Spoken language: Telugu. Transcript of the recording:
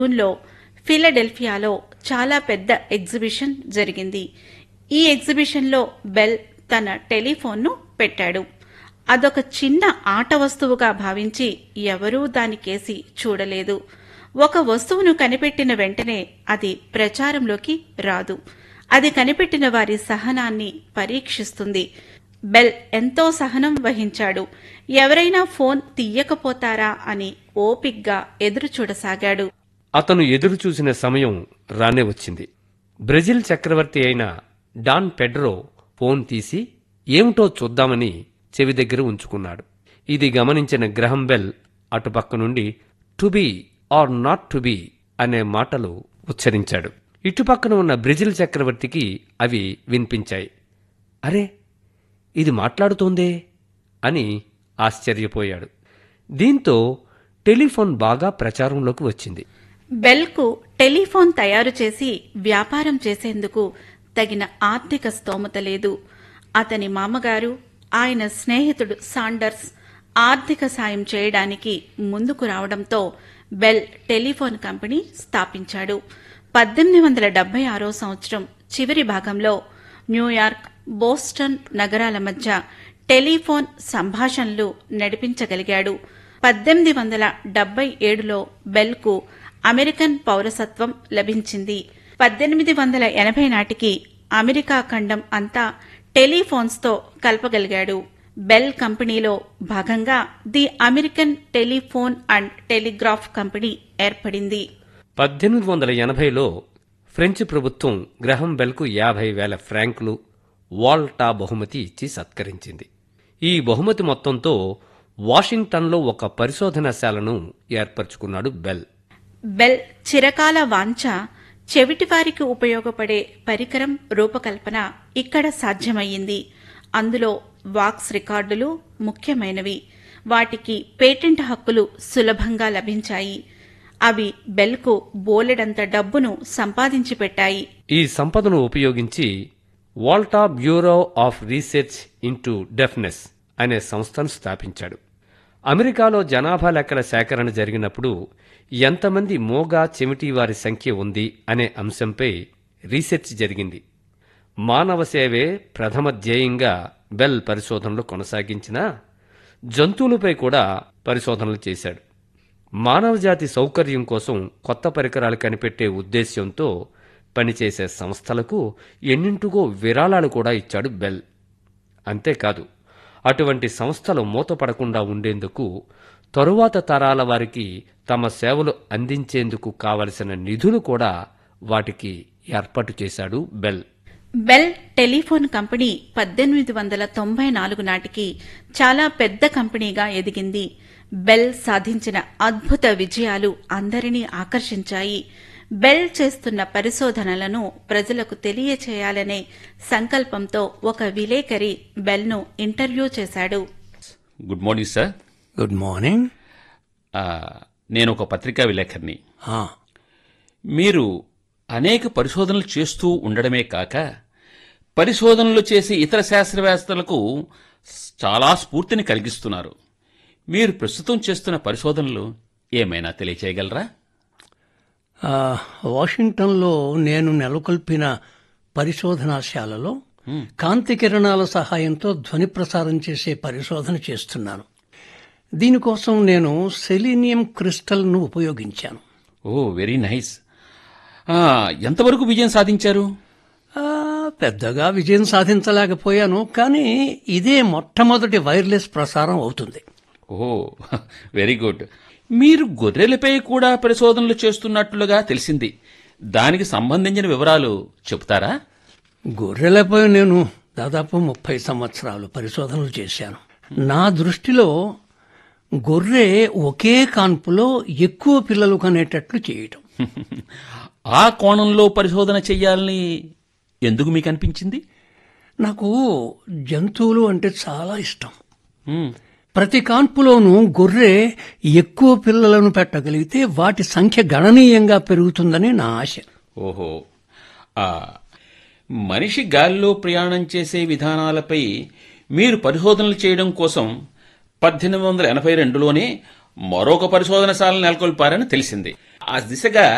జూన్లో ఫిలడెల్ఫియాలో చాలా పెద్ద ఎగ్జిబిషన్ జరిగింది ఈ ఎగ్జిబిషన్లో బెల్ తన టెలిఫోన్ను పెట్టాడు అదొక చిన్న ఆట వస్తువుగా భావించి ఎవరూ దానికేసి చూడలేదు ఒక వస్తువును కనిపెట్టిన వెంటనే అది ప్రచారంలోకి రాదు అది కనిపెట్టిన వారి సహనాన్ని పరీక్షిస్తుంది బెల్ ఎంతో సహనం వహించాడు ఎవరైనా ఫోన్ తీయకపోతారా అని ఓపిగ్గా ఎదురుచూడసాగాడు అతను ఎదురుచూసిన సమయం రానే వచ్చింది బ్రెజిల్ చక్రవర్తి అయిన డాన్ పెడ్రో ఫోన్ తీసి ఏమిటో చూద్దామని చెవి దగ్గర ఉంచుకున్నాడు ఇది గమనించిన గ్రహం బెల్ అటుపక్క నుండి to be or not to be అనే మాటలు ఉచ్చరించాడు ఇటుపక్కన ఉన్న బ్రెజిల్ చక్రవర్తికి అవి వినిపించాయి అరే ఇది మాట్లాడుతోందే అని ఆశ్చర్యపోయాడు దీంతో టెలిఫోన్ బాగా ప్రచారంలోకి వచ్చింది బెల్కు టెలిఫోన్ తయారు చేసి వ్యాపారం చేసేందుకు తగిన ఆర్థిక స్తోమత లేదు అతని మామగారు ఆయన స్నేహితుడు సాండర్స్ ఆర్థిక సాయం చేయడానికి ముందుకు రావడంతో బెల్ టెలిఫోన్ కంపెనీ స్థాపించాడు పద్దెనిమిది వందల డెబ్బై ఆరో సంవత్సరం చివరి భాగంలో న్యూయార్క్ బోస్టన్ నగరాల మధ్య టెలిఫోన్ సంభాషణలు నడిపించగలిగాడు పద్దెనిమిది వందల డెబ్బై ఏడులో బెల్కు అమెరికన్ పౌరసత్వం లభించింది పద్దెనిమిది వందల ఎనభై నాటికి అమెరికా ఖండం అంతా టెలిఫోన్స్తో కలపగలిగాడు బెల్ కంపెనీలో భాగంగా the American telephone and telegraph company ఏర్పడింది పద్దెనిమిది వందల ఎనభైలో ఫ్రెంచ్ ప్రభుత్వం గ్రహం బెల్కు యాభై వేల ఫ్రాంకులు వాల్టా బహుమతి ఇచ్చి సత్కరించింది ఈ బహుమతి మొత్తంతో వాషింగ్టన్లో ఒక పరిశోధనశాలను ఏర్పరచుకున్నాడు బెల్ బెల్ చిరకాల వాంఛ చెవిటివారికి ఉపయోగపడే పరికరం రూపకల్పన ఇక్కడ సాధ్యమయ్యింది అందులో వాక్స్ రికార్డులు ముఖ్యమైనవి వాటికి పేటెంట్ హక్కులు సులభంగా లభించాయి అవి బెల్కు బోలెడంత డబ్బును సంపాదించి పెట్టాయి ఈ సంపదను ఉపయోగించి Volta bureau of research into deafness అనే సంస్థను స్థాపించాడు అమెరికాలో జనాభా లెక్కల సేకరణ జరిగినప్పుడు ఎంతమంది మోగా చెమిటి వారి సంఖ్య ఉంది అనే అంశంపై రీసెర్చ్ జరిగింది మానవ సేవే ప్రథమ ధ్యేయంగా బెల్ పరిశోధనలు కొనసాగించినా జంతువులపై కూడా పరిశోధనలు చేశాడు మానవజాతి సౌకర్యం కోసం కొత్త పరికరాలు కనిపెట్టే ఉద్దేశ్యంతో పనిచేసే సంస్థలకు ఎన్నింటిగో విరాళాలు కూడా ఇచ్చాడు బెల్ అంతేకాదు అటువంటి సంస్థలు మూతపడకుండా ఉండేందుకు తరువాత తరాల వారికి తమ సేవలు అందించేందుకు కావలసిన నిధులు కూడా వాటికి ఏర్పాటు చేశాడు బెల్ బెల్ టెలిఫోన్ కంపెనీ పద్దెనిమిది వందల తొంభై నాలుగు నాటికి చాలా పెద్ద కంపెనీగా ఎదిగింది బెల్ సాధించిన అద్భుత విజయాలు అందరినీ ఆకర్షించాయి బెల్ చేస్తున్న పరిశోధనలను ప్రజలకు తెలియచేయాలనే సంకల్పంతో ఒక విలేకరి బెల్ను ఇంటర్వ్యూ చేశాడు good morning sir good morning ఆ, నేను ఒక పత్రికా విలేకరిని ఆ, మీరు అనేక పరిశోధనలు చేస్తూ ఉండడమే కాక పరిశోధనలు చేసి ఇతర శాస్త్రవేత్తలకు చాలా స్ఫూర్తిని కలిగిస్తున్నారు మీరు ప్రస్తుతం చేస్తున్న పరిశోధనలు ఏమైనా తెలియచేయగలరా ఆ, వాషింగ్టన్లో నేను నెలకొల్పిన పరిశోధనాశాలలో కాంతి కిరణాల సహాయంతో ధ్వని ప్రసారం చేసే పరిశోధన చేస్తున్నాను దీనికోసం నేను సెలీనియం క్రిస్టల్ను ఉపయోగించాను ఓ వెరీ నైస్ ఆ, ఎంతవరకు విజయం సాధించారు ఆ, పెద్దగా విజయం సాధించలేకపోయాను కానీ ఇదే మొట్టమొదటి వైర్లెస్ ప్రసారం అవుతుంది ఓ వెరీ గుడ్ మీరు గొర్రెలపై కూడా పరిశోధనలు చేస్తున్నట్లుగా తెలిసింది దానికి సంబంధించిన వివరాలు చెబుతారా గొర్రెలపై నేను దాదాపు ముప్పై సంవత్సరాలు పరిశోధనలు చేశాను నా దృష్టిలో గొర్రె ఒకే కాన్పులో ఎక్కువ పిల్లలు కనేటట్లు చేయటం ఆ కోణంలో పరిశోధన చెయ్యాలని ఎందుకు మీకు అనిపించింది నాకు జంతువులు అంటే చాలా ఇష్టం మ్మ్. ప్రతి కాన్పులోనూ గొర్రె ఎక్కువ పిల్లలను పెట్టగలిగితే వాటి సంఖ్య గణనీయంగా పెరుగుతుందని నా ఆశ ఓహో ఆ మనిషి గాలిలో ప్రయాణం చేసే విధానాలపై మీరు పరిశోధనలు చేయడం కోసం పద్దెనిమిది వందల ఎనభై రెండులోనే మరొక పరిశోధనశాలను నెలకొల్పారని తెలిసింది ఆ దిశగా